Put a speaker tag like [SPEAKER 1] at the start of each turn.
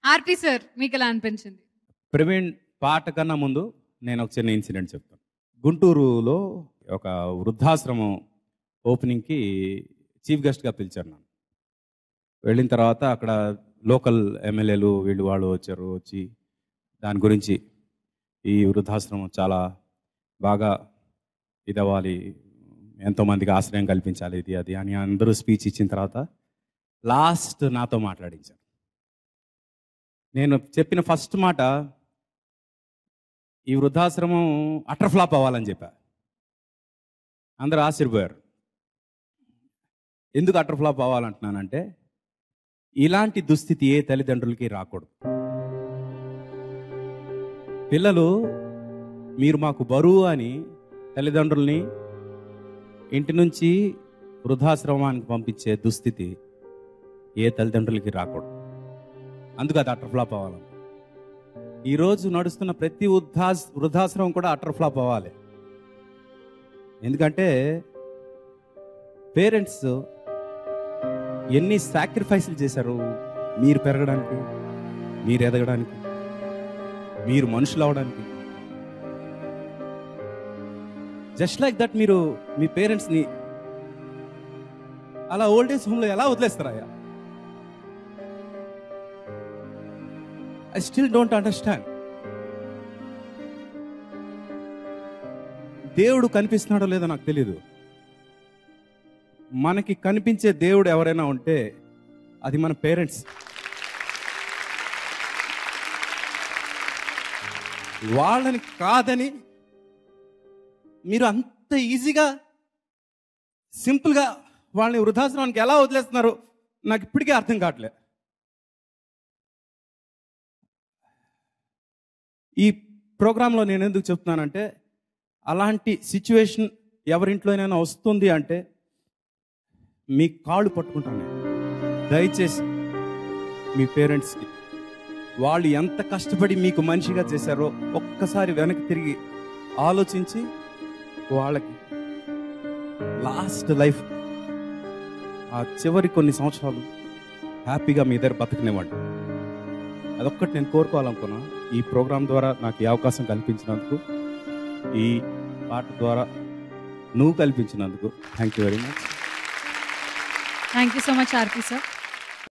[SPEAKER 1] ఆర్పి sir మీకు ఎలా అనిపించింది
[SPEAKER 2] ప్రవీణ్ పాట కన్నా ముందు నేను ఒక చిన్న ఇన్సిడెంట్ చెప్తాను గుంటూరులో ఒక వృద్ధాశ్రమం ఓపెనింగ్కి చీఫ్ గెస్ట్గా పిలిచారు నన్ను వెళ్ళిన తర్వాత అక్కడ లోకల్ ఎమ్మెల్యేలు వీళ్ళు వాళ్ళు వచ్చారు వచ్చి దాని గురించి ఈ వృద్ధాశ్రమం చాలా బాగా ఇదవ్వాలి ఎంతోమందికి ఆశ్రయం కల్పించాలి ఇది అది అని అందరూ స్పీచ్ ఇచ్చిన తర్వాత లాస్ట్ నాతో మాట్లాడించారు నేను చెప్పిన ఫస్ట్ మాట ఈ వృద్ధాశ్రమం అటర్ ఫ్లాప్ అవ్వాలని చెప్పా అందరూ ఆశ్చర్యపోయారు ఎందుకు అటర్ ఫ్లాప్ అవ్వాలంటున్నానంటే ఇలాంటి దుస్థితి ఏ తల్లిదండ్రులకి రాకూడదు పిల్లలు మీరు మాకు బరువు అని తల్లిదండ్రుల్ని ఇంటి నుంచి వృద్ధాశ్రమానికి పంపించే దుస్థితి ఏ తల్లిదండ్రులకి రాకూడదు అందుకు అది అటర్ ఫ్లాప్ అవ్వాలి ఈరోజు నడుస్తున్న ప్రతి వృద్ధా వృద్ధాశ్రమం కూడా అటర్ ఫ్లాప్ అవ్వాలి ఎందుకంటే పేరెంట్స్ ఎన్ని సాక్రిఫైస్లు చేశారు మీరు పెరగడానికి మీరు ఎదగడానికి మీరు మనుషులు అవడానికి జస్ట్ లైక్ దట్ మీరు మీ పేరెంట్స్ని అలా ఓల్డ్ ఏజ్ హోమ్లో ఎలా వదిలేస్తారా ఐ స్టిల్ డోంట్ అండర్స్టాండ్ దేవుడు కనిపిస్తున్నాడో లేదో నాకు తెలియదు మనకి కనిపించే దేవుడు ఎవరైనా ఉంటే అది మన పేరెంట్స్ వాళ్ళని కాదని మీరు అంత ఈజీగా సింపుల్గా వాళ్ళని వృద్ధాశ్రమానికి ఎలా వదిలేస్తున్నారు నాకు ఇప్పటికీ అర్థం కావట్లే ఈ ప్రోగ్రాంలో నేను ఎందుకు చెప్తున్నానంటే అలాంటి సిచ్యువేషన్ ఎవరింట్లోనైనా వస్తుంది అంటే మీ కాళ్ళు పట్టుకుంటాను నేను దయచేసి మీ పేరెంట్స్కి వాళ్ళు ఎంత కష్టపడి మీకు మనిషిగా చేశారో ఒక్కసారి వెనక్కి తిరిగి ఆలోచించి వాళ్ళకి లాస్ట్ లైఫ్ ఆ చివరి కొన్ని సంవత్సరాలు హ్యాపీగా మీ దగ్గర బతకనివ్వండి అదొక్కటి నేను కోరుకోవాలనుకున్నా ఈ ప్రోగ్రాం ద్వారా నాకు ఈ అవకాశం కల్పించినందుకు ఈ పాట ద్వారా నువ్వు కల్పించినందుకు thank you very much
[SPEAKER 1] thank you so much RP sir